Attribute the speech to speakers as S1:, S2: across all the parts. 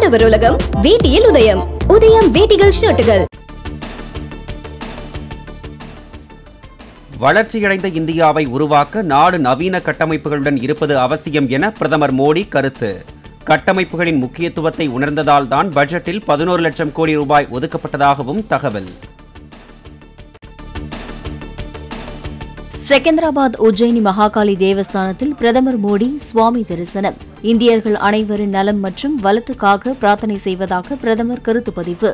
S1: ஆடவர் உலகம் வேட்டியில் உதயம் உதயம் வேட்டிகள் ஷர்ட்டுகள்
S2: வளர்ச்சியடைந்த இந்தியாவை உருவாக்க நாடு நவீன கட்டமைப்புகளுடன் இருப்பது அவசியம் என பிரதமர் மோடி கருத்து கட்டமைப்புகளின் முக்கியத்துவத்தை உணர்ந்ததால் தான் பட்ஜெட்டில் பதினோரு லட்சம் கோடி ரூபாய் ஒதுக்கப்பட்டதாகவும் தகவல்
S3: செகந்திராபாத் உஜ்ஜயினி மகாகாளி தேவஸ்தானத்தில் பிரதமர் மோடி சுவாமி தரிசனம் இந்தியர்கள் அனைவரின் நலம் மற்றும் வளத்துக்காக பிரார்த்தனை செய்வதாக பிரதமர் கருத்து பதிவு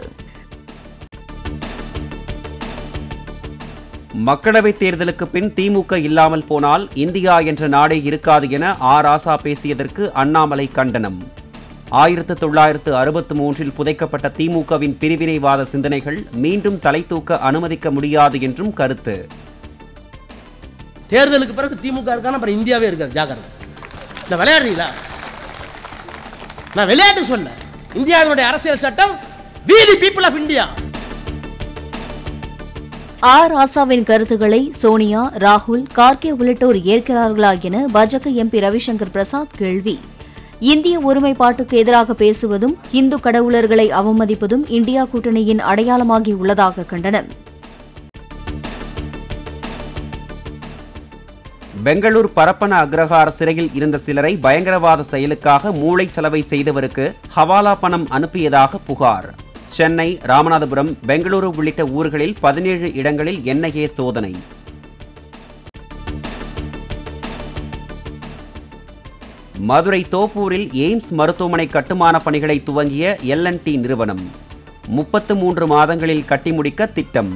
S2: மக்களவைத் தேர்தலுக்கு பின் திமுக இல்லாமல் போனால் இந்தியா என்ற நாடே இருக்காது என ஆ ராசா பேசியதற்கு அண்ணாமலை கண்டனம் ஆயிரத்து தொள்ளாயிரத்து அறுபத்து மூன்றில் புதைக்கப்பட்ட திமுகவின் பிரிவினைவாத சிந்தனைகள் மீண்டும் தலை தூக்க அனுமதிக்க முடியாது என்றும் கருத்து
S4: தேர்தலுக்கு பிறகு திமுக இருக்கான அப்புறம் இந்தியாவே இருக்காது ஜாக்கிரதை நான் விளையாடுறீங்களா நான் விளையாட்டு சொல்ல இந்தியாவினுடைய அரசியல் சட்டம் we the people of India
S3: ஆ ராசாவின் கருத்துக்களை சோனியா ராகுல் கார்கே உள்ளிட்டோர் ஏற்கிறார்களா என பாஜக எம்பி ரவிசங்கர் பிரசாத் கேள்வி இந்திய ஒருமைப்பாட்டுக்கு எதிராக பேசுவதும் இந்து கடவுளர்களை அவமதிப்பதும் இந்தியா கூட்டணியின் அடையாளமாகி உள்ளதாக கண்டனம்
S2: பெங்களூர் பரப்பன அக்ரஹார சிறையில் இருந்த சிலரை பயங்கரவாத செயலுக்காக மூளைச்சலவை செய்தவருக்கு ஹவாலா பணம் அனுப்பியதாக புகார் சென்னை ராமநாதபுரம் பெங்களூரு உள்ளிட்ட ஊர்களில் பதினேழு இடங்களில் என்ஐஏ சோதனை மதுரை தோப்பூரில் எய்ம்ஸ் மருத்துவமனை கட்டுமான பணிகளை துவங்கிய எல்என்டி நிறுவனம் முப்பத்து மூன்று மாதங்களில் கட்டி முடிக்க திட்டம்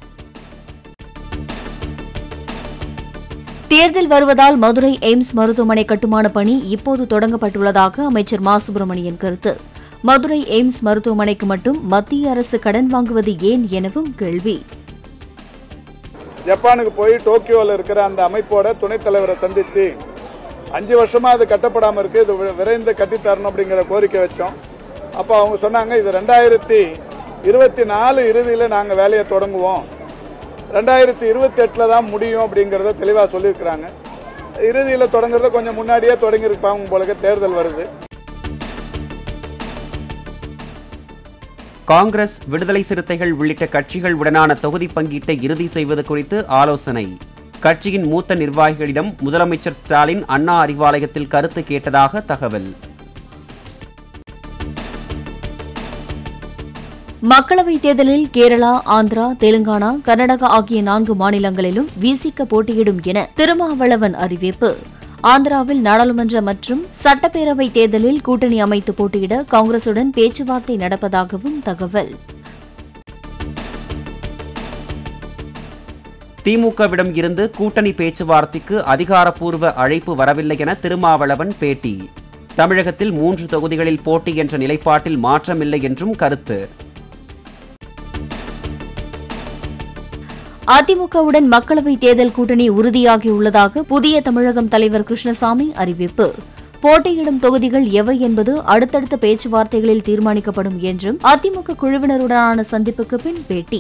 S3: தேர்தல் வருவதால் மதுரை எய்ம்ஸ் மருத்துவமனை கட்டுமான பணி இப்போது தொடங்கப்பட்டுள்ளதாக அமைச்சர் மா சுப்பிரமணியன் கருத்து மதுரை எய்ம்ஸ் மருத்துவமனைக்கு மட்டும் மத்திய அரசு கடன் வாங்குவது ஏன் எனவும் கேள்வி
S5: ஜப்பானுக்கு போய் டோக்கியோவில் இருக்கிற அந்த அமைப்போட துணைத் தலைவரை சந்திச்சு அஞ்சு வருஷமா அது கட்டப்படாமல் இருக்கு இது வி- விரைந்து கட்டித்தரணும் அப்படிங்கிற கோரிக்கை வச்சோம் அப்போ அவங்க சொன்னாங்க இது ரெண்டாயிரத்தி இருபத்தி நாலு இறுதியில் நாங்கள் வேலையை தொடங்குவோம் ரெண்டாயிரத்தி இருபத்தி எட்டில் தான் முடியும் அப்படிங்கிறத தெளிவாக சொல்லியிருக்கிறாங்க இறுதியில் தொடங்குறத கொஞ்சம் முன்னாடியே தொடங்கியிருப்பாங்க போலக்கு தேர்தல் வருது
S2: காங்கிரஸ் விடுதலை சிறுத்தைகள் உள்ளிட்ட கட்சிகள் உடனான தொகுதி பங்கீட்டை இறுதி செய்வது குறித்து ஆலோசனை கட்சியின் மூத்த நிர்வாகிகளிடம் முதலமைச்சர் ஸ்டாலின் அண்ணா அறிவாலயத்தில் கருத்து கேட்டதாக தகவல்
S3: மக்களவைத் தேர்தலில் கேரளா ஆந்திரா தெலுங்கானா கர்நாடகா ஆகிய நான்கு மாநிலங்களிலும் விசிக போட்டியிடும் என திருமாவளவன் அறிவிப்பு ஆந்திராவில் நாடாளுமன்ற மற்றும் சட்டப்பேரவை தேர்தலில் கூட்டணி அமைத்து போட்டியிட காங்கிரசுடன் பேச்சுவார்த்தை நடப்பதாகவும் தகவல்
S2: திமுகவிடம் இருந்து கூட்டணி பேச்சுவார்த்தைக்கு அதிகாரப்பூர்வ அழைப்பு வரவில்லை என திருமாவளவன் பேட்டி தமிழகத்தில் மூன்று தொகுதிகளில் போட்டி என்ற நிலைப்பாட்டில் மாற்றமில்லை என்றும் கருத்து
S3: அதிமுகவுடன் மக்களவைத் தேர்தல் கூட்டணி உறுதியாகியுள்ளதாக புதிய தமிழகம் தலைவர் கிருஷ்ணசாமி அறிவிப்பு போட்டியிடும் தொகுதிகள் எவை என்பது அடுத்தடுத்த பேச்சுவார்த்தைகளில் தீர்மானிக்கப்படும் என்றும் அதிமுக குழுவினருடனான சந்திப்புக்கு பின் பேட்டி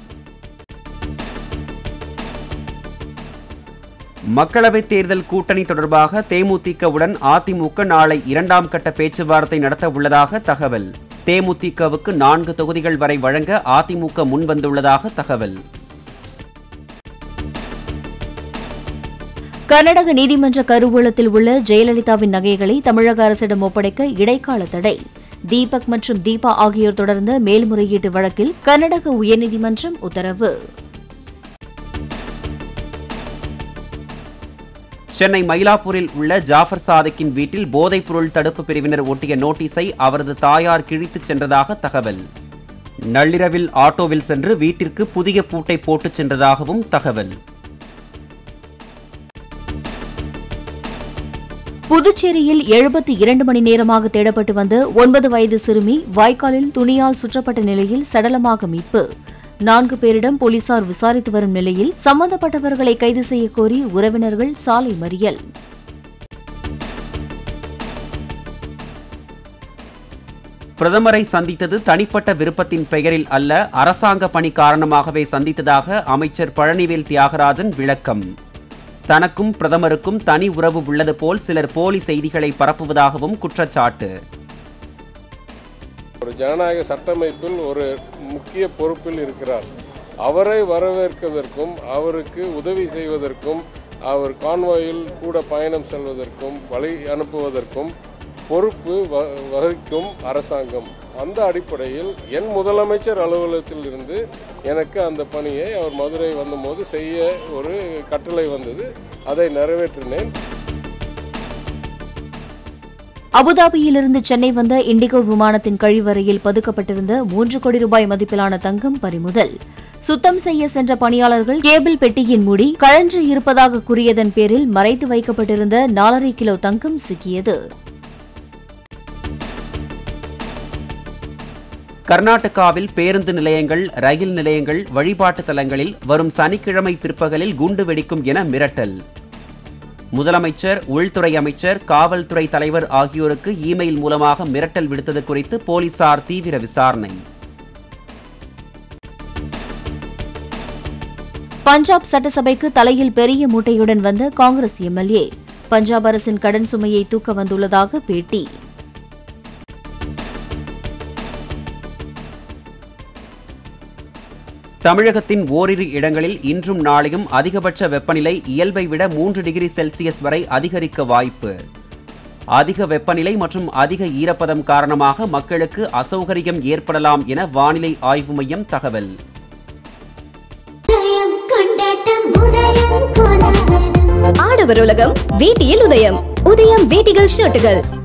S2: மக்களவைத் தேர்தல் கூட்டணி தொடர்பாக தேமுதிகவுடன் அதிமுக நாளை இரண்டாம் கட்ட பேச்சுவார்த்தை நடத்த உள்ளதாக தகவல் தேமுதிகவுக்கு நான்கு தொகுதிகள் வரை வழங்க அதிமுக முன்வந்துள்ளதாக தகவல்
S3: கர்நாடக நீதிமன்ற கருவூலத்தில் உள்ள ஜெயலலிதாவின் நகைகளை தமிழக அரசிடம் ஒப்படைக்க இடைக்கால தடை தீபக் மற்றும் தீபா ஆகியோர் தொடர்ந்த மேல்முறையீட்டு வழக்கில் கர்நாடக உயர்நீதிமன்றம் உத்தரவு
S2: சென்னை மயிலாப்பூரில் உள்ள ஜாஃபர் சாதிக்கின் வீட்டில் போதைப்பொருள் தடுப்பு பிரிவினர் ஒட்டிய நோட்டீஸை அவரது தாயார் கிழித்துச் சென்றதாக தகவல் நள்ளிரவில் ஆட்டோவில் சென்று வீட்டிற்கு புதிய பூட்டை போட்டுச் சென்றதாகவும் தகவல்
S3: புதுச்சேரியில் எழுபத்தி இரண்டு மணி நேரமாக தேடப்பட்டு வந்த ஒன்பது வயது சிறுமி வாய்க்காலில் துணியால் சுற்றப்பட்ட நிலையில் சடலமாக மீட்பு நான்கு பேரிடம் போலீசார் விசாரித்து வரும் நிலையில் சம்பந்தப்பட்டவர்களை கைது செய்யக் கோரி உறவினர்கள் சாலை மறியல்
S2: பிரதமரை சந்தித்தது தனிப்பட்ட விருப்பத்தின் பெயரில் அல்ல அரசாங்க பணி காரணமாகவே சந்தித்ததாக அமைச்சர் பழனிவேல் தியாகராஜன் விளக்கம் தனக்கும் பிரதமருக்கும் தனி உறவு உள்ளது போல் சிலர் போலி செய்திகளை பரப்புவதாகவும் குற்றச்சாட்டு
S6: ஒரு ஜனநாயக சட்டமைப்பில் ஒரு முக்கிய பொறுப்பில் இருக்கிறார் அவரை வரவேற்கதற்கும் அவருக்கு உதவி செய்வதற்கும் அவர் கான்வாயில் கூட பயணம் செல்வதற்கும் வழி அனுப்புவதற்கும் பொறுப்பு வ- வகிக்கும் அரசாங்கம் அந்த அடிப்படையில் என் முதலமைச்சர் அலுவலகத்தில் இருந்து எனக்கு அந்த பணியை அவர் மதுரை வந்தபோது செய்ய ஒரு கட்டளை வந்தது அதை நிறைவேற்றினேன்
S3: அபுதாபியிலிருந்து சென்னை வந்த இண்டிகோ விமானத்தின் கழிவறையில் பதுக்கப்பட்டிருந்த மூன்று கோடி ரூபாய் மதிப்பிலான தங்கம் பறிமுதல் சுத்தம் செய்ய சென்ற பணியாளர்கள் கேபிள் பெட்டியின் மூடி கழன்று இருப்பதாக கூறியதன் பேரில் மறைத்து வைக்கப்பட்டிருந்த நாலரை கிலோ தங்கம் சிக்கியது
S2: கர்நாடகாவில் பேருந்து நிலையங்கள் ரயில் நிலையங்கள் வழிபாட்டு தலங்களில் வரும் சனிக்கிழமை பிற்பகலில் குண்டு வெடிக்கும் என மிரட்டல் முதலமைச்சர் உள்துறை அமைச்சர் காவல்துறை தலைவர் ஆகியோருக்கு இமெயில் மூலமாக மிரட்டல் விடுத்தது குறித்து போலீசார் தீவிர விசாரணை
S3: பஞ்சாப் சட்டசபைக்கு தலையில் பெரிய மூட்டையுடன் வந்த காங்கிரஸ் எம்எல்ஏ பஞ்சாப் அரசின் கடன் சுமையை தூக்க வந்துள்ளதாக பேட்டி
S2: தமிழகத்தின் ஓரிரு இடங்களில் இன்றும் நாளையும் அதிகபட்ச வெப்பநிலை இயல்பை விட மூன்று டிகிரி செல்சியஸ் வரை அதிகரிக்க வாய்ப்பு அதிக வெப்பநிலை மற்றும் அதிக ஈரப்பதம் காரணமாக மக்களுக்கு அசௌகரியம் ஏற்படலாம் என வானிலை ஆய்வு மையம் தகவல்
S1: உதயம் கொண்டாட்டம் உதயம் கோலாகலம் ஆடவர் உலகம் வேட்டியில் உதயம் உதயம் வேட்டிகள் ஷர்ட்டுகள்